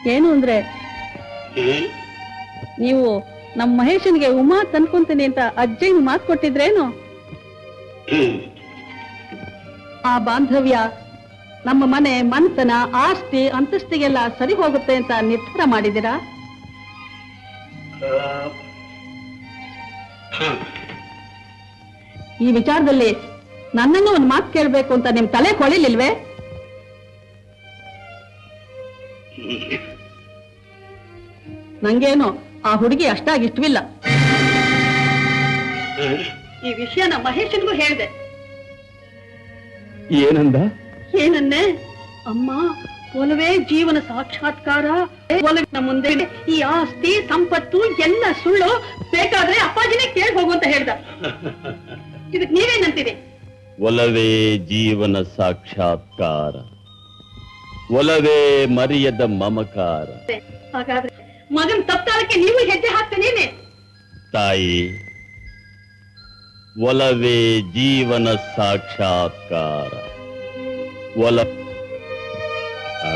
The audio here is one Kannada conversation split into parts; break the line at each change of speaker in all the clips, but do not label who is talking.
ಏನು ಅಂದ್ರೆ ನೀವು ನಮ್ಮ ಮಹೇಶನ್ಗೆ ಉಮಾ ತಂದ್ಕೊಂತೀನಿ ಅಂತ ಅಜ್ಜಿಗೆ ಮಾತು ಕೊಟ್ಟಿದ್ರೇನು ಆ ಬಾಂಧವ್ಯ ನಮ್ಮ ಮನೆ ಮನ್ತನ ಆಸ್ತಿ ಅಂತಸ್ತಿಗೆಲ್ಲ ಸರಿ ಹೋಗುತ್ತೆ ಅಂತ ನಿರ್ಧಾರ ಮಾಡಿದ್ದೀರಾ ಈ ವಿಚಾರದಲ್ಲಿ ನನ್ನನ್ನು ಒಂದು ಮಾತು ಕೇಳ್ಬೇಕು ಅಂತ ನಿಮ್ ತಲೆ ಕೊಳಿಲಿಲ್ವೇ ನಂಗೇನು ಆ ಹುಡುಗಿ ಅಷ್ಟಾಗಿ ಇಷ್ಟವಿಲ್ಲ ಈ ವಿಷಯನ ಮಹೇಶನ್ಗೂ ಹೇಳ್ದೆ
ಏನಂದ
ಏನನ್ನೇ ಅಮ್ಮ ಒಲವೇ ಜೀವನ ಸಾಕ್ಷಾತ್ಕಾರ ಒಲವಿನ ಮುಂದೆ ಈ ಆಸ್ತಿ ಸಂಪತ್ತು ಎಲ್ಲ ಸುಳ್ಳು ಬೇಕಾದ್ರೆ ಅಪ್ಪಾಜಿನೇ ಕೇಳಿ ಹೋಗು ಅಂತ ಹೇಳ್ದ ಇದಕ್ ನೀವೇನಂತೀರಿ
ಒಲವೇ ಜೀವನ ಸಾಕ್ಷಾತ್ಕಾರ ಒಲವೇ ಮರಿಯದ ಮಮಕಾರ
ಹಾಗಾದ್ರೆ ಮಗನ್ ತಪ್ಪಾಳಕ್ಕೆ ನೀವು ಹೆಜ್ಜೆ ಹಾಕ್ತೇನೇನೆ
ತಾಯಿ ಒಲವೇ ಜೀವನ ಸಾಕ್ಷಾತ್ಕಾರ ಒಲ ಆ?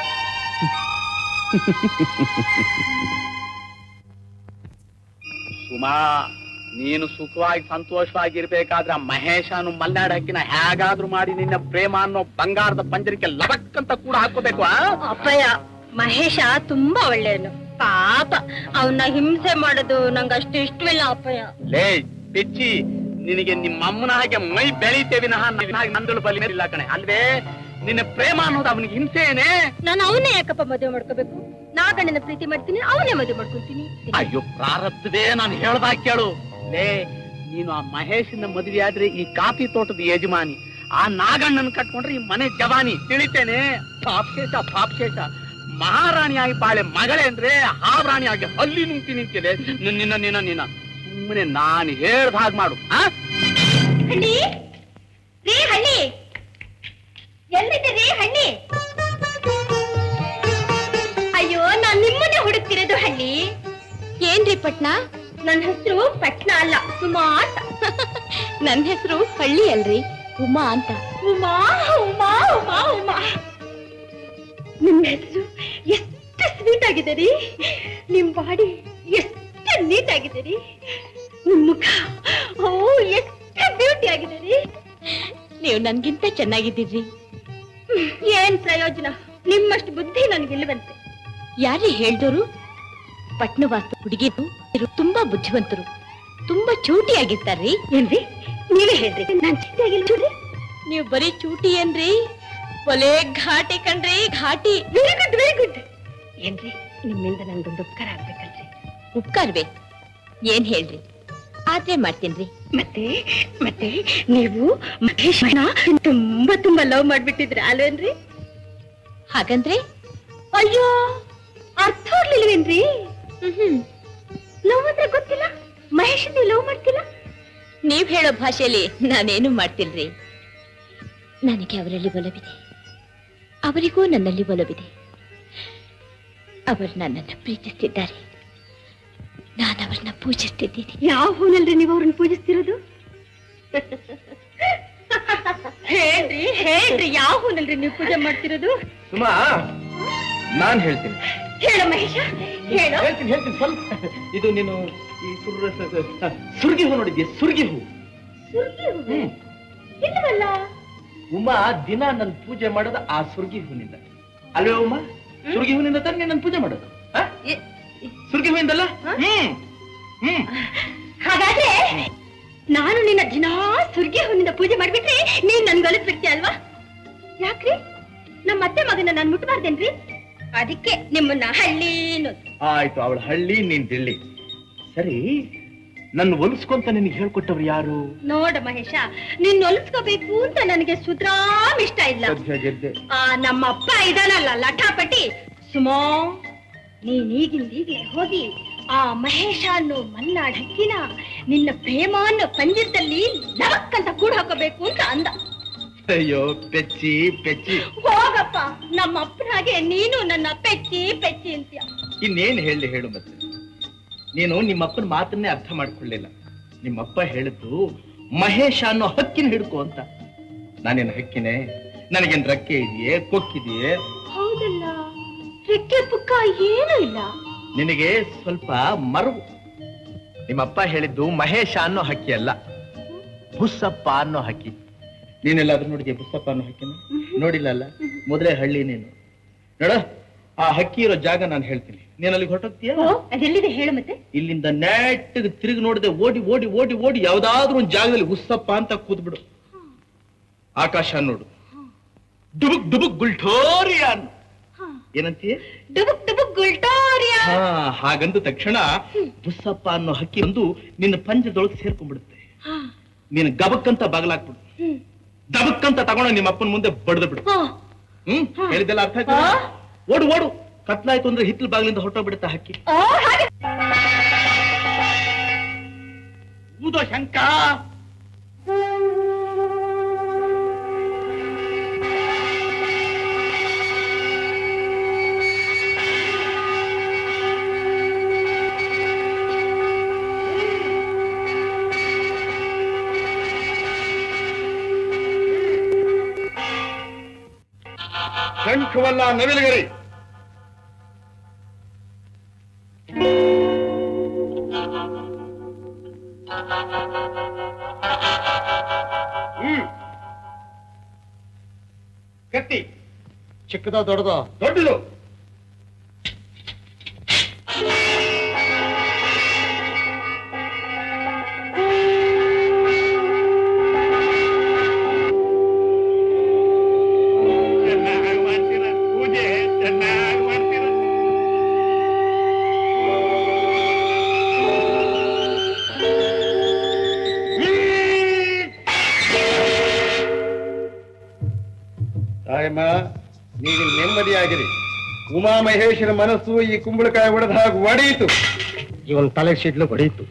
ಸುಮಾ ನೀನು ಸುಖವಾಗಿ ಸಂತೋಷವಾಗಿರ್ಬೇಕಾದ್ರೆ ಆ ಮಹೇಶನು ಮಲ್ನಾಡ್ ಹಕ್ಕಿನ ಹೇಗಾದ್ರೂ ಮಾಡಿ ನಿನ್ನ ಪ್ರೇಮ ಅನ್ನೋ ಬಂಗಾರದ ಪಂಜರಕ್ಕೆ ಲಬಕ್ ಅಂತ ಕೂಡ ಹಾಕೋಬೇಕು ಆ?
ಅಪ್ಪಯ್ಯ ಮಹೇಶ ತುಂಬಾ ಒಳ್ಳೆಯವನು ಪಾಪ ಅವನ್ನ ಹಿಂಸೆ ಮಾಡೋದು ನಂಗೆ ಅಷ್ಟು ಇಷ್ಟವಿಲ್ಲ ಅಪ್ಪಯ್ಯ
ಲೇ ಪಿಚ್ಚಿ ನಿನಗೆ ನಿಮ್ಮ ಅಮ್ಮನ ಹಾಗೆ ಮೈ ಬೆಳೀತೇವಿ ನಹ ಹಾಗೆ ನಂದಳು ಬಲಿ ಇಲ್ಲ ಕಣೆ ಅಲ್ವೇ ನಿನ್ನ ಪ್ರೇಮ ಅನ್ನೋದು ಅವನಿಗೆ ಹಿಂಸೆನೇ
ನಾನು ಅವನ್ನೇ ಯಾಕಪ್ಪ ಮದುವೆ ಮಾಡ್ಕೋಬೇಕು ನಾಗಣ್ಣನ ಪ್ರೀತಿ ಮಾಡ್ತೀನಿ ಅವನೇ ಮದುವೆ ಮಾಡ್ಕೊಂತೀನಿ
ಅಯ್ಯೋ ಪ್ರಾರಬ್ಧವೇ ನಾನು ಹೇಳ್ದಾಗ ಕೇಳು ಲೇ ನೀನು ಆ ಮಹೇಶನ ಮದುವೆ ಆದ್ರೆ ಈ ಕಾಫಿ ತೋಟದ ಯಜಮಾನಿ ಆ ನಾಗಣ್ಣನ ಕಟ್ಕೊಂಡ್ರೆ ಈ ಮನೆ ಜವಾನಿ ತಿಳಿತೇನೆ ಪಾಪಶೇಷ ಪಾಪಶೇಷ ಮಹಾರಾಣಿಯಾಗಿ ಬಾಳೆ ಮಗಳೇ ಅಂದ್ರೆ ಹಾವರಾಣಿಯಾಗಿ ಹಲ್ಲಿ ನುಂಗ್ತಿ ನಿಂತಿದೆ ನಿನ್ನ ನಿನ್ನ ನಿನ್ನ ನಿನ್ನ ಸುಮ್ಮನೆ ನಾನು ಹೇಳ್ದ ಹಾಗೆ ಮಾಡು ಆ
ಹಳ್ಳಿ ರೀ ಹಳ್ಳಿ ಎಲ್ಲಿದ್ದೀರಿ ಹಳ್ಳಿ ಅಯ್ಯೋ ನಾನ್ ನಿಮ್ಮನ್ನೇ ಹುಡುಕ್ತಿರೋದು ಹಳ್ಳಿ ಏನ್ರಿ ಪಟ್ನ ನನ್ನ ಹೆಸರು ಪಟ್ನ ಅಲ್ಲ ಉಮಾ ಅಂತ ನನ್ನ ಹೆಸರು ಹಳ್ಳಿ ಅಲ್ರಿ ಉಮಾ ಅಂತ ಉಮಾ ಉಮಾ ಉಮಾ ಉಮಾ ನಿಮ್ಮ ಹೆಸರು ಎಷ್ಟು ಸ್ವೀಟ್ ಆಗಿದೆ ರೀ ನಿಮ್ ಬಾಡಿ ಎಷ್ಟು ನೀಟ್ ಆಗಿದೆ ರೀ ನಿಮ್ ಮುಖ ಓ ಎಷ್ಟು ಬ್ಯೂಟಿ ಆಗಿದೆ ರೀ ನೀವು ನನ್ಗಿಂತ ಚೆನ್ನಾಗಿದ್ದೀರಿ ಏನ್ ಪ್ರಯೋಜನ ನಿಮ್ಮಷ್ಟು ಬುದ್ಧಿ ನನ್ಗಿಲ್ವಂತೆ ಯಾರೇ ಹೇಳ್ದೋರು ಪಟ್ನವಾಸ ಹುಡುಗಿರು ತುಂಬಾ ಬುದ್ಧಿವಂತರು ತುಂಬಾ ಚೂಟಿ ಆಗಿರ್ತಾರ್ರಿ ಏನ್ರಿ ನೀವೇ ಹೇಳ್ರಿ ನಾನ್ ಚೂಟಿ ಆಗಿಲ್ಲ ನೋಡ್ರಿ ನೀವು ಬರೀ ಚೂಟಿ ಏನ್ರಿ ಒಲೆ ಘಾಟಿ ಕಣ್ರಿ ಘಾಟಿ ವೆರಿ ಗುಡ್ ವೆರಿ ಗುಡ್ ಏನ್ರಿ ನಿಮ್ಮಿಂದ ನನ್ಗೊಂದು ಉಪಕಾರ ಆಗ್ಬೇಕಲ್ರಿ ಉಪಕಾರವೇ ಏನ್ ಹೇಳ್ರಿ ಆದ್ರೆ ಮಾಡ್ತೀನ್ರಿ ಮತ್ತೆ ಮತ್ತೆ ನೀವು ಮಹೇಶ್ನ ತುಂಬಾ ತುಂಬಾ ಲವ್ ಮಾಡ್ಬಿಟ್ಟಿದ್ರ ಅಲ್ವೇನ್ರಿ ಹಾಗಂದ್ರೆ ಅಯ್ಯೋ ಅರ್ಥ ಆಗ್ಲಿಲ್ವೇನ್ರಿ ಲವ್ ಅಂದ್ರೆ ಗೊತ್ತಿಲ್ಲ ಮಹೇಶ್ ನೀವು ಲವ್ ಮಾಡ್ತಿಲ್ಲ ನೀವ್ ಹೇಳೋ ಭಾಷೆಯಲ್ಲಿ ನಾನೇನು ಮಾಡ್ತಿಲ್ರಿ ನನಗೆ ಅವರಲ್ಲಿ ಒಲವಿದೆ ಅವರಿಗೂ ನನ್ನಲ್ಲಿ ಒಲವಿದೆ ಅವರು ನನ್ನನ್ನು ಪ್ರೀತಿಸ್ತಿದ್ದಾರೆ ನಾನು ಅವ್ರನ್ನ ಪೂಜಿಸ್ತಿದ್ದೀನಿ ಯಾವ ಹೂನಲ್ರಿ ನೀವು ಅವ್ರನ್ನ ಪೂಜಿಸ್ತಿರೋದು ಹೇಳ್ರಿ ಹೇಳ್ರಿ ಯಾವ ಹೂನಲ್ರಿ ನೀವು ಪೂಜೆ ಮಾಡ್ತಿರೋದು
ಸುಮಾ ನಾನ್ ಹೇಳ್ತೀನಿ
ಹೇಳು ಮಹೇಶ ಹೇಳು
ಹೇಳ್ತೀನಿ ಹೇಳ್ತೀನಿ ಸ್ವಲ್ಪ ಇದು ನೀನು ಈ ಸುರ್ ಸುರ್ಗಿ ಹೂ ನೋಡಿದ್ಯಾ ಸುರ್ಗಿ ಹೂ ಹ್ಮ್.
ಇಲ್ಲವಲ್ಲ
ಉಮಾ ದಿನ ನನ್ ಪೂಜೆ ಮಾಡೋದು ಆ ಸುರ್ಗಿ ಹೂವಿನಿಂದ ಅಲ್ವೇ ಉಮಾ ಸುರ್ಗಿ ಹೂವಿನಿಂದ ತಾನೇ ನನ್ ಪೂಜೆ ಮಾಡೋದು ಆ? ಸುರ್ಗಿ ಹೂವಿಂದಲ್ಲ ಹ್ಮ್ ಹ್ಮ್
ಹಾಗಾದ್ರೆ ನಾನು ನಿನ್ನ ದಿನಾ ಸುರ್ಗಿ ಹೂವಿನಿಂದ ಪೂಜೆ ಮಾಡ್ಬಿಟ್ರೆ ನೀನ್ ನನ್ ಗಲತ್ ವ್ಯಕ್ತಿ ಅಲ್ವಾ ಯಾಕ್ರಿ ನಮ್ಮ ಅತ್ತೆ ಮಗನ ನಾನ್ ಮುಟ್ಬಾರ್ದೇನ್ರಿ ಅದಕ್ಕೆ ನಿಮ್ಮನ್ನ ಹಳ್ಳಿ ಅನ್ನೋದು
ಆಯ್ತು ಅವಳ ಹಳ್ಳಿ ನೀನ್ ದಿಳ್ಳಿ ಸರಿ ನನ್ನ ಒಲಿಸ್ಕೊಂತ ನಿನಗೆ ಹೇಳ್ಕೊಟ್ಟವ್ರು ಯಾರು
ನೋಡ ಮಹೇಶ ನಿನ್ ಹೊಲಿಸ್ಕೋಬೇಕು ಅಂತ ನನಗೆ ಸುತರಾಮ್ ಇಷ್ಟ ಇಲ್ಲ
ಸದ್ಯ ಗೆದ್ದೆ
ಆ ನಮ್ಮಪ್ಪ ಇದಾನಲ್ಲ ಲಠಾಪಟಿ ಸುಮೋ ನೀನ್ ಈಗಿಂದ ಈಗಲೇ ಹೋಗಿ ಆ ಮಹೇಶ ಅನ್ನೋ ಮಲ್ನಾಡ್ ಹಕ್ಕಿನ ನಿನ್ನ ಪ್ರೇಮ ಅನ್ನೋ ಪಂಜರದಲ್ಲಿ ಲವಕ್ ಅಂತ ಕೂಡ ಹಾಕೋಬೇಕು ಅಂತ ಅಂದ
ಅಯ್ಯೋ ಪೆಚ್ಚಿ ಪೆಚ್ಚಿ
ಹೋಗಪ್ಪ ನಮ್ಮ ಅಪ್ಪನ ಹಾಗೆ ನೀನು ನನ್ನ ಪೆಚ್ಚಿ ಪೆಚ್ಚಿ ಅಂತೀಯ
ಇನ್ನೇನ್ ಹೇಳಿ ಹೇಳು ಮತ್ತೆ ನೀನು ನಿಮ್ಮಪ್ಪನ ಮಾತನ್ನೇ ಅರ್ಥ ಮಾಡ್ಕೊಳ್ಳಿಲ್ಲ ನಿಮ್ಮಪ್ಪ ಹೇಳಿದ್ದು ಮಹೇಶ ಅನ್ನೋ ಹಕ್ಕಿನ ಹಿಡ್ಕೊ ಅಂತ ನಾನೇನು ಹಕ್ಕಿನೇ ನನಗೇನ್ ರಕ್ಕೆ ಇದೆಯೇ ಕೊಕ್ಕಿದೆಯೇ
ಹೌದಲ್ಲ ರೆಕ್ಕೆ ಪುಕ್ಕ ಏನೂ ಇಲ್ಲ
ನಿನಗೆ ಸ್ವಲ್ಪ ಮರವು ನಿಮ್ಮಪ್ಪ ಹೇಳಿದ್ದು ಮಹೇಶ ಅನ್ನೋ ಹಕ್ಕಿ ಅಲ್ಲ ಬುಸ್ಸಪ್ಪ ಅನ್ನೋ ಹಕ್ಕಿ ನೀನೆಲ್ಲಾದ್ರೂ ನೋಡಿದ್ಯಾ ಬುಸ್ಸಪ್ಪ ಅನ್ನೋ ಹಕ್ಕಿನ ನೋಡಿಲ್ಲ ಅಲ್ಲ ಮೊದಲೇ ಹಳ್ಳಿ ನೀನು ನೋಡ ಆ ಹಕ್ಕಿ ಇರೋ ಜಾಗ ನಾನು ಹೇಳ್ತೀನಿ ನೀನ್ ಅಲ್ಲಿಗೆ ಹೊರಟೋಗ್ತೀಯ
ಓ ಅದೆಲ್ಲಿದೆ ಹೇಳು ಮತ್ತೆ
ಇಲ್ಲಿಂದ ನೆಟ್ಟಿಗೆ ತಿರುಗಿ ನೋಡಿದೆ ಓಡಿ ಓಡಿ ಓಡಿ ಓಡಿ ಯಾವ್ದಾದ್ರೂ ಒಂದು ಜಾಗದಲ್ಲಿ ಉಸ್ಸಪ್ಪ ಅಂತ ಕೂತ್ಬಿಡು ಆಕಾಶ ನೋಡು ಡುಬುಕ್ ಡುಬುಕ್ ಗುಲ್ಠೋರಿ ಅನ್ನು ಏನಂತೀಯ
ಡುಬುಕ್ ಡುಬುಕ್ ಗುಲ್ಟೋರಿಯಾ
ಹಾ ಹಾಗಂದ ತಕ್ಷಣ ಬುಸ್ಸಪ್ಪ ಅನ್ನೋ ಹಕ್ಕಿ ಒಂದು ನಿನ್ನ ಪಂಜದೊಳಗೆ ಸೇರ್ಕೊಂಡ್ಬಿಡುತ್ತೆ ನೀನು ಗಬಕ್ಕಂತ ಬಾಗಲಾಕ್ಬಿಡು ದಬಕ್ಕಂತ ತಗೊಂಡು ನಿಮ್ಮ ಅಪ್ಪನ ಮುಂದೆ ಬಡ್ದು ಬಿಡು ಹ್ಮ್ ಹೇಳಿದ್ದೆಲ್ಲ ಅರ್ಥ ಆಯ್ತು ಓಡು ಓಡು ಕತ್ಲಾಯ್ತು ಅಂದ್ರೆ ಹಿತ್ತಲ ಬಾಗಿಲಿಂದ ಹೊರಟೋಗ್ಬಿಡುತ್ತೆ ಹಕ್ಕಿ
ಓ ಹಾಗೆ
ಊದೋ ಶಂಕ
ಶಂಖವಲ್ಲ ನವಿಲುಗರಿ ಹ್ಮ್ ಕತ್ತಿ
ಚಿಕ್ಕದೋ ದೊಡ್ಡದೋ
ದೊಡ್ಡದು ಚೆನ್ನಾಗಿ ಮಾಡ್ತೀರ ಪೂಜೆ ಚೆನ್ನಾಗಿ ಮಾಡ್ತೀರ ತಾಯಮ್ಮ ನೀವು ನೆಮ್ಮದಿಯಾಗಿರಿ ಉಮಾಮಹೇಶನ ಮನಸ್ಸು ಈ ಕುಂಬಳಕಾಯಿ ಹೊಡೆದ ಹಾಗೆ ಒಡೆಯಿತು
ಇವನ್ ತಲೆ ಸಿಡ್ಲು ಹೊಡೆಯಿತು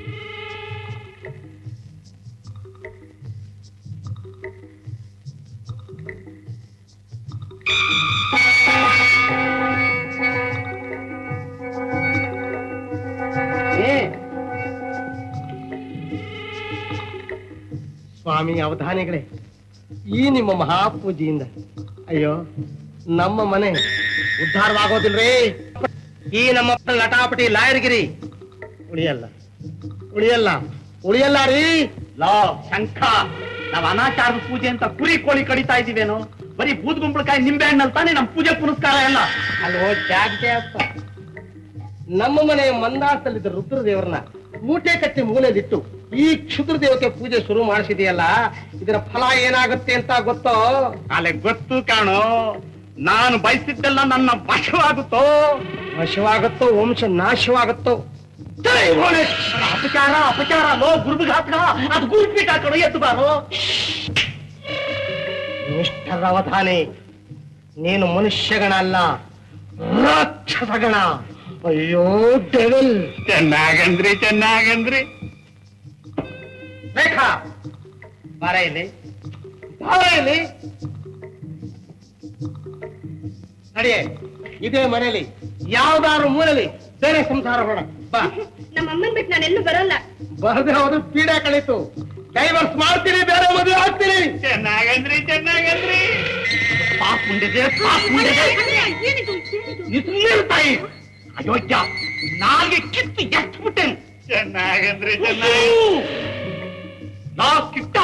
ಸ್ವಾಮಿ ಅವಧಾನಿಗಳೇ ಈ ನಿಮ್ಮ ಮಹಾಪೂಜೆಯಿಂದ ಅಯ್ಯೋ ನಮ್ಮ ಮನೆ ಉದ್ಧಾರವಾಗೋದಿಲ್ರಿ ಈ ನಮ್ಮ ಲಟಾಪಟಿ ಲಾಯರ್ಗಿರಿ ಉಳಿಯಲ್ಲ ಉಳಿಯಲ್ಲ ಉಳಿಯಲ್ಲ ರೀ
ಲೋ ಶಂಖ ನಾವ್ ಅನಾಚಾರದ ಪೂಜೆ ಅಂತ ಕುರಿ ಕೋಳಿ ಕಡಿತಾ ಇದೀವೇನು ಬರೀ ಬೂದ್ ಗುಂಬಳಕಾಯಿ ನಿಂಬೆ ಹಣ್ಣಲ್ಲಿ ತಾನೇ ನಮ್ ಪೂಜೆ ಪುನಸ್ಕಾರ ಎಲ್ಲ
ಅಲ್ವೋ ಜಾಗ್ತೆ ಅಪ್ಪ ನಮ್ಮ ಮನೆ ಮಂದಾಸದಲ್ಲಿದ್ದ ರುದ್ರದೇವರನ್ನ ಮೂಟೆ ಕಟ್ಟಿ ಮೂಲೆಯಲ್ಲಿಟ್ಟು ಈ ಕ್ಷುದ್ರ ದೇವತೆ ಪೂಜೆ ಶುರು ಮಾಡಿಸಿದೆಯಲ್ಲ ಇದರ ಫಲ ಏನಾಗುತ್ತೆ ಅಂತ ಗೊತ್ತೋ
ಅಲೆ ಗೊತ್ತು ಕಾಣೋ ನಾನು ಬಯಸಿದ್ದೆಲ್ಲ ನನ್ನ ವಶವಾಗುತ್ತೋ
ವಶವಾಗುತ್ತೋ ವಂಶ ನಾಶವಾಗುತ್ತೋ
ಜೈ ಭುವನೇಶ್! ಅಪಚಾರ ಅಪಚಾರ ಲೋ ಗುರುಬಿಘಾತಕ ಅದು ಗುರುಪೀಠ ಕಡೆ ಎದ್ದು ಬಾರೋ
ಮಿಸ್ಟರ್ ಅವಧಾನಿ ನೀನು ಮನುಷ್ಯಗಣ ಅಲ್ಲ ರಾಕ್ಷಸಗಣ ಅಯ್ಯೋ ಡೆವಿಲ್
ಚೆನ್ನಾಗಂದ್ರಿ ಚೆನ್ನಾಗಂದ್ರಿ
ರೇಖಾ ಬಾರ ಇಲ್ಲಿ ಬಾರ ಇಲ್ಲಿ ನಡಿಯೇ ಇದೇ ಮನೆಯಲ್ಲಿ ಯಾವ್ದಾದ್ರು ಮೂಲೆಯಲ್ಲಿ ಬೇರೆ ಸಂಸಾರ ಹೊಡ ಬಾ
ನಮ್ಮ ಅಮ್ಮನ್ ಬಿಟ್ಟು ನಾನೆಲ್ಲೂ ಬರಲ್ಲ
ಬರದೆ ಹೋದ್ರೆ ಪೀಡೆ ಕಳೀತು ಡೈವರ್ಸ್ ಮಾಡ್ತೀನಿ ಬೇರೆ ಮದುವೆ ಆಗ್ತೀನಿ
ಚೆನ್ನಾಗಂದ್ರಿ ಚೆನ್ನಾಗಂದ್ರಿ
ಪಾಪ್ ಮುಂಡಿದೆ ಪಾಪ್ ಮುಂಡಿದೆ
ಏನಿದು ಏನಿದು
ನಿಲ್ಲು ತಾಯಿ ಅಯೋಗ್ಯ ನಾಲ್ಗೆ ಕಿತ್ತು ಎಷ್ಟು ಬಿಟ್ಟೆನು
ಚೆನ್ನಾಗಂದ್ರಿ ಚೆನ್ನಾಗಿ
ನಾ ಕಿಟ್ಟ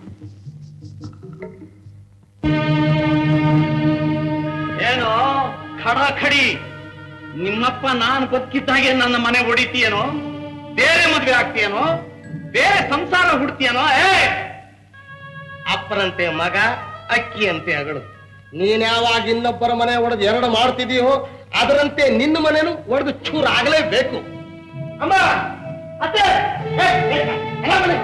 ಏನೋ ಖಡ ಖಡಿ ನಿಮ್ಮಪ್ಪ ನಾನು ಬದುಕಿದ್ದಾಗೆ ನನ್ನ ಮನೆ ಹೊಡಿತೀಯನೋ ಬೇರೆ ಮದ್ವೆ ಆಗ್ತೀಯನೋ ಬೇರೆ ಸಂಸಾರ ಹುಡ್ತೀಯನೋ ಏ
ಅಪ್ಪರಂತೆ ಮಗ ಅಕ್ಕಿಯಂತೆ ಅಗಳು ನೀನ್ ಯಾವಾಗ ಇನ್ನೊಬ್ಬರ ಮನೆ ಒಡೆದು ಎರಡು ಮಾಡ್ತಿದೀಯೋ ಅದರಂತೆ ನಿನ್ನ ಮನೆನು ಒಡೆದು ಚೂರು ಆಗಲೇಬೇಕು ಅಮ್ಮ ಅತ್ತೆ ಏ, ಏ, ಎಲ್ಲ ಬನ್ನಿ.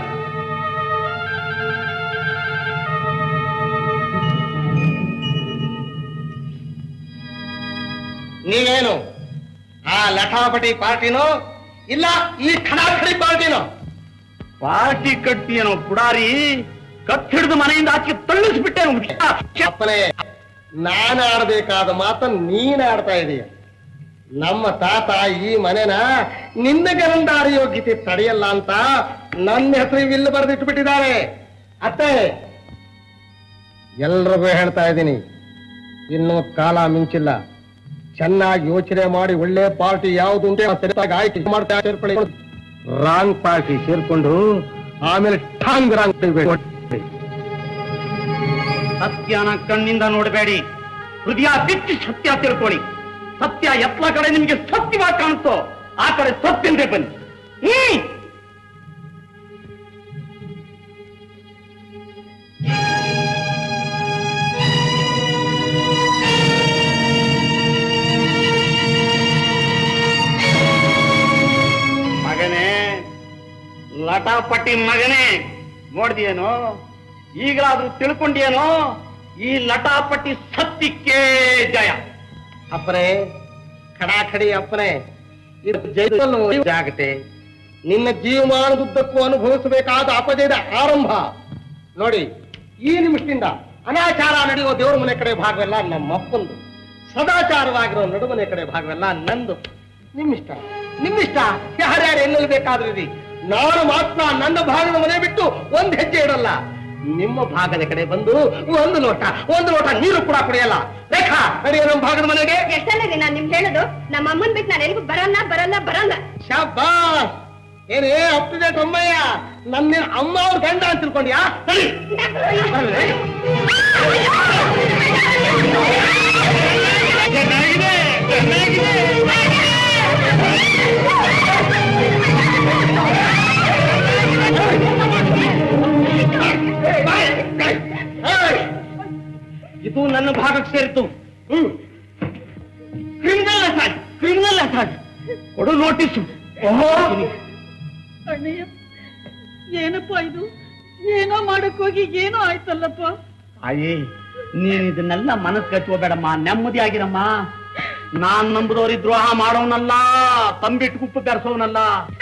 ನೀವೇನು ಆ ಲಠಾಪಟಿ ಪಾರ್ಟಿನೋ ಇಲ್ಲ ಈ ಖಡಾಖಡಿ ಪಾರ್ಟಿನೋ
ಪಾರ್ಟಿ ಕಟ್ತೀಯನೋ ಪುಡಾರಿ ಕತ್ ಹಿಡಿದು ಮನೆಯಿಂದ ಆಚೆ ತಳ್ಳಿಸ್ಬಿಟ್ಟೆನು
ಅಪ್ಪನೇ ನಾನು ಆಡ್ಬೇಕಾದ ಮಾತನ್ನ ನೀನ್ ಆಡ್ತಾ ಇದೀಯ ನಮ್ಮ ತಾತ ಈ ಮನೆನ ನಿನ್ನ ಗರಂದಾರಿ ಯೋಗ್ಯತೆ ತಡೆಯಲ್ಲ ಅಂತ ನನ್ನ ಹೆಸರು ವಿಲ್ ಬರೆದಿಟ್ಟು ಬಿಟ್ಟಿದ್ದಾರೆ ಅತ್ತೆ ಎಲ್ರಿಗೂ ಹೇಳ್ತಾ ಇದ್ದೀನಿ ಇನ್ನು ಕಾಲ ಮಿಂಚಿಲ್ಲ
ಚೆನ್ನಾಗಿ ಯೋಚನೆ ಮಾಡಿ ಒಳ್ಳೆ ಪಾರ್ಟಿ ಯಾವುದು ಅಂತ ಸರಿಯಾಗಿ ಆಯ್ಕೆ ಮಾಡ್ತಾ ಸೇರ್ಕೊಳ್ಳಿ ರಾಂಗ್ ಪಾರ್ಟಿ ಸೇರ್ಕೊಂಡು ಆಮೇಲೆ ಠಾಂಗ್ ರಾಂಗ್
ಸತ್ಯನ ಕಣ್ಣಿಂದ ನೋಡಬೇಡಿ ಹೃದಯ ಬಿಚ್ಚಿ ಸತ್ಯ ತಿಳ್ಕೊಳ್ಳಿ ಸತ್ಯ ಎತ್ಲ ಕಡೆ ನಿಮ್ಗೆ ಸತ್ಯವಾಗಿ ಕಾಣುತ್ತೋ ಆ ಕಡೆ ಸತ್ಯಂದ್ರೆ ಬನ್ನಿ ಹ್ಮ್ ಮಗನೇ ಲಟಾಪಟಿ ಮಗನೇ ನೋಡ್ದಿಯೇನೋ ಈಗಲಾದ್ರೂ ತಿಳ್ಕೊಂಡಿಯೇನೋ ಈ ಲಟಾಪಟಿ ಸತ್ಯಕ್ಕೆ ಜಯ
ಅಪ್ಪನೇ ಖಡಾಖಡಿ ಅಪ್ಪನೇ ಇದು ಜೈಲು ಜಾಗತೆ ನಿನ್ನ ಜೀವಮಾನದುದ್ದಕ್ಕೂ ಅನುಭವಿಸಬೇಕಾದ ಅಪಜಯದ ಆರಂಭ ನೋಡಿ ಈ ನಿಮಿಷದಿಂದ ಅನಾಚಾರ ನಡೆಯುವ ದೇವರ ಮನೆ ಕಡೆ ಭಾಗವೆಲ್ಲ ನಮ್ಮಪ್ಪಂದು ಸದಾಚಾರವಾಗಿರೋ ನಡುಮನೆ ಕಡೆ ಭಾಗವೆಲ್ಲ ನಂದು ನಿಮ್ಮಿಷ್ಟ ನಿಮ್ಮಿಷ್ಟ ಯಾರ್ಯಾರು ಎಲ್ಲೆಲ್ಲಿ ಬೇಕಾದ್ರಿ ನಾನು ಮಾತ್ರ ನನ್ನ ಭಾಗದ ಮನೆ ಬಿಟ್ಟು ಒಂದ್ ಹೆಜ್ಜೆ ಇಡಲ್ಲ ನಿಮ್ಮ ಭಾಗದ ಕಡೆ ಬಂದು ಒಂದು ಲೋಟ ಒಂದು ಲೋಟ ನೀರು ಕೂಡ ಕುಡಿಯಲ್ಲ ರೇಖಾ ನಡೆಯ ನಮ್ಮ ಭಾಗದ ಮನೆಗೆ
ಎಷ್ಟಲ್ಲದೆ ನಾನ್ ನಿಮ್ಗೆ ಹೇಳೋದು ನಮ್ಮ ಅಮ್ಮನ್ ಬಿಟ್ಟು ನಾನು ಎಲ್ಗೂ ಬರಲ್ಲ ಬರಲ್ಲ ಬರಲ್ಲ
ಶಾಬಾಸ್ ಏನೇ ಅಪ್ ಟು ಡೇಟ್ ಅಮ್ಮಯ್ಯ ನನ್ನ ಅಮ್ಮ ಅವ್ರ ಗಂಡ ಅಂತ ತಿಳ್ಕೊಂಡ್ಯಾ ಸರಿ
ಚೆನ್ನಾಗಿದೆ ಚೆನ್ನಾಗಿದೆ ಇದು ನನ್ನ ಭಾಗಕ್ಕೆ ಸೇರಿತು ಹ್ಮ್ ಕ್ರಿಮಿನಲ್ ಅಸಾಡ್ ಕ್ರಿಮಿನಲ್ ಅಸಾಡ್ ಕೊಡು ನೋಟಿಸು ಓಹೋ
ಅಣ್ಣಯ್ಯ ಏನಪ್ಪ ಇದು ಏನೋ ಮಾಡಕ್ ಹೋಗಿ ಏನೋ ಆಯ್ತಲ್ಲಪ್ಪ
ಅಯ್ಯೇ ನೀನ್ ಇದನ್ನೆಲ್ಲ ಮನಸ್ಸು ಕಚ್ಕೋಬೇಡಮ್ಮ ನೆಮ್ಮದಿ ಆಗಿರಮ್ಮ ನಾನ್ ನಂಬುದವ್ರಿ ದ್ರೋಹ ಮಾಡೋನಲ್ಲ ತಂಬಿಟ್ಟು ಕುಪ್ಪು ಬೆರೆಸೋನಲ್ಲ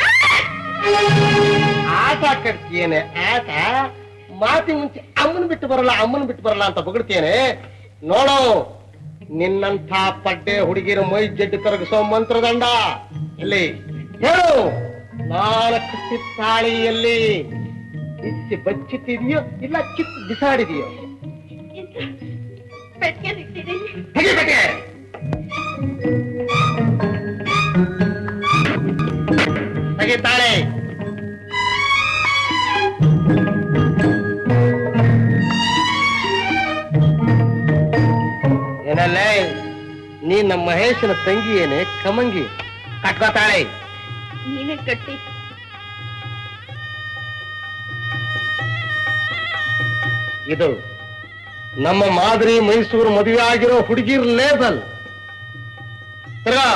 ಆಟ ಕಟ್ತೀಯೇನೆ ಆಟ ಮಾತಿ ಮುಂಚೆ ಅಮ್ಮನ ಬಿಟ್ಟು ಬರಲ್ಲ ಅಮ್ಮನ ಬಿಟ್ಟು ಬರಲ್ಲ ಅಂತ ಬೊಗಳ್ತೇನೆ ನೋಡು ನಿನ್ನಂಥ ಪಡ್ಡೆ ಹುಡುಗಿರ ಮೈ ಜಡ್ಡು ಕರಗಿಸೋ ಮಂತ್ರದಂಡ ಎಲ್ಲಿ ಹೇಳು ನಾನು ಕಟ್ಟಿದ ತಾಳಿಯಲ್ಲಿ ಬಿಚ್ಚಿ ಬಚ್ಚಿಟ್ಟಿದೆಯೋ ಇಲ್ಲ ಕಿತ್ತು ಬಿಸಾಡಿದೆಯೋ ತೆಗಿಬೇಕೆ ತೆಗಿತಾಳೆ ಏನಲ್ಲೇ ನೀ ನಮ್ಮ ಮಹೇಶನ ತಂಗಿ ಏನೇ ಕಮಂಗಿ ಕಟ್ಕೋತಾಳೆ
ನೀವೇ ಕಟ್ಟಿ
ಇದು ನಮ್ಮ ಮಾದರಿ ಮೈಸೂರು ಮದುವೆ ಆಗಿರೋ ಹುಡುಗಿರ್ ಲೇಬಲ್ ತಿರ್ಗಾ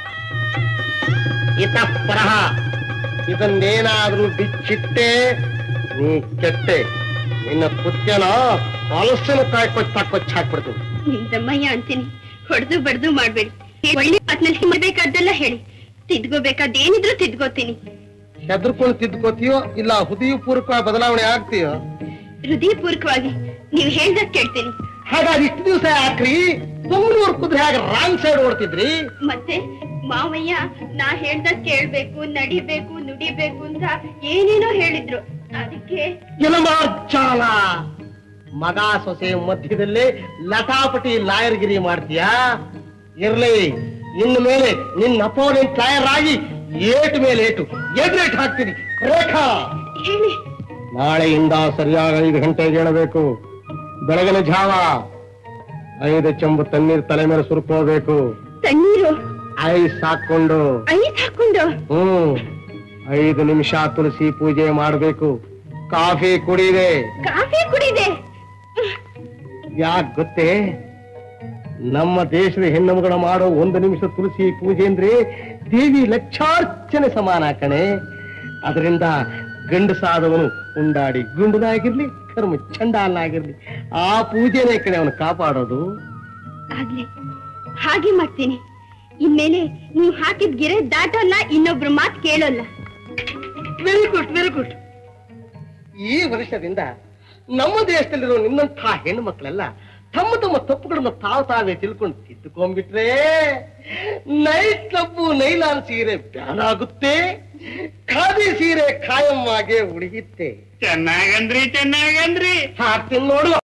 ಇತ ಪರಹ ಇದನ್ನೇನಾದ್ರೂ ಬಿಚ್ಚಿಟ್ಟೆ ನೀ ಕೆಟ್ಟೆ ನಿನ್ನ ಕುತ್ಯನ ಹೊಲಸನ ಕಾಯ್ಕೊಚ್ ತಕ್ಕೊಚ್ ಹಾಕ್ಬಿಡ್ತೀನಿ
ನಿಮ್ದಮ್ಮಯ್ಯ ಅಂತೀನಿ ಹೊಡೆದು ಬಡ್ದು ಮಾಡ್ಬೇಡಿ ಒಳ್ಳೆ ಮಾತಿನಲ್ಲಿ ಮಾಡ್ಬೇಕಾದ್ದೆಲ್ಲ ಹೇಳಿ ತಿದ್ಕೋಬೇಕಾದೇನಿದ್ರು ತಿದ್ಕೋತೀನಿ
ಹೆದರ್ಕೊಂಡು ತಿದ್ಕೋತೀಯೋ ಇಲ್ಲ ಹೃದಯ ಪೂರ್ವಕ ಬದಲಾವಣೆ ಆಗ್ತೀಯೋ
ಹೃದಯಪೂರ್ವಕವಾಗಿ ನೀವು ಹೇಳ್ದಾಗ ಕೇಳ್ತೀನಿ
ಹಾಗಾದ್ರೆ ಇಷ್ಟು ದಿವಸ ಯಾಕ್ರಿ ತುಮ್ನೂರ್ ಕುದ್ರೆ ಹಾಗೆ ರಾಂಗ್ ಸೈಡ್ ಓಡ್ತಿದ್ರಿ
ಮತ್ತೆ ಮಾವಯ್ಯ ನಾ ಹೇಳ್ದಾಗ ಕೇಳ್ಬೇಕು ನಡಿಬೇಕು ನುಡಿಬೇಕು ಅಂತ ಏನೇನೋ ಹೇಳಿದ್ರು ಅದಕ್ಕೆ
ಚಾಲ ಮಗ ಸೊಸೆ ಮಧ್ಯದಲ್ಲೇ ಲಟಾಪಟಿ ಲಾಯರ್ಗಿರಿ ಮಾಡ್ತೀಯಾ ಇರ್ಲಿ ಇನ್ನು ಮೇಲೆ ನಿನ್ನ ಅಪೋನೆಂಟ್ ಲಾಯರ್ ಆಗಿ ಏಟು ಮೇಲೆ ಏಟು ಎದುರೇಟ್ ಹಾಕ್ತೀನಿ ರೇಖಾ
ಹೇಳಿ
ನಾಳೆಯಿಂದ ಸರಿಯಾಗಿ ಐದು ಗಂಟೆಗೆ ಹೇಳಬೇಕು ಬೆಳಗಿನ ಜಾವ ಐದು ಚೆಂಬು ತಣ್ಣೀರ್ ತಲೆ ಮೇಲೆ ಸುರ್ಕೋಬೇಕು
ತಣ್ಣೀರು
ಐಸ್ ಹಾಕೊಂಡು
ಐಸ್ ಹಾಕೊಂಡು
ಹ್ಮ್ ಐದು ನಿಮಿಷ ತುಳಸಿ ಪೂಜೆ ಮಾಡಬೇಕು ಕಾಫಿ ಕುಡಿದೆ
ಕಾಫಿ ಕುಡಿದೆ
ಯಾಕೆ ಗೊತ್ತೇ ನಮ್ಮ ದೇಶದ ಹೆಣ್ಣುಮಗಳ ಮಾಡೋ ಒಂದು ನಿಮಿಷ ತುಳಸಿ ಪೂಜೆ ಅಂದ್ರೆ ದೇವಿ ಲಕ್ಷಾರ್ಚನೆ ಸಮಾನ ಕಣೆ ಅದರಿಂದ ಗಂಡಸಾದವನು ಉಂಡಾಡಿ ಗುಂಡನಾಗಿರ್ಲಿ ಕರ್ಮ ಚಂಡಾಲನಾಗಿರ್ಲಿ ಆ ಪೂಜೆನೇ ಕಣೆ ಅವನು ಕಾಪಾಡೋದು
ಆಗ್ಲಿ ಹಾಗೆ ಮಾಡ್ತೀನಿ ಇನ್ಮೇಲೆ ನೀವು ಹಾಕಿದ ಗಿರೆ ದಾಟಲ್ಲ ಇನ್ನೊಬ್ರು ಮಾತು ಕೇಳೋಲ್ಲ
ವೆರಿ ಗುಡ್ ವೆರಿ ಗುಡ್ ಈ ವರ್ಷದಿಂದ ನಮ್ಮ ದೇಶದಲ್ಲಿರೋ ನಿನ್ನಂಥ ಹೆಣ್ಣು ಮಕ್ಕಳೆಲ್ಲ ತಮ್ಮ ತಮ್ಮ ತಪ್ಪುಗಳನ್ನ ತಾವು ತಾವೇ ತಿಳ್ಕೊಂಡು ತಿದ್ದುಕೊಂಡ್ಬಿಟ್ರೆ ನೈಟ್ ಕ್ಲಬ್ಬು ನೈಲಾನ್ ಸೀರೆ ಬ್ಯಾನ್ ಆಗುತ್ತೆ ಖಾದಿ ಸೀರೆ ಖಾಯಂ ಆಗಿ ಉಳಿಯುತ್ತೆ
ಚೆನ್ನಾಗಂದ್ರಿ ಚೆನ್ನಾಗಂದ್ರಿ
ಹಾಕ್ತೀನಿ ನೋಡು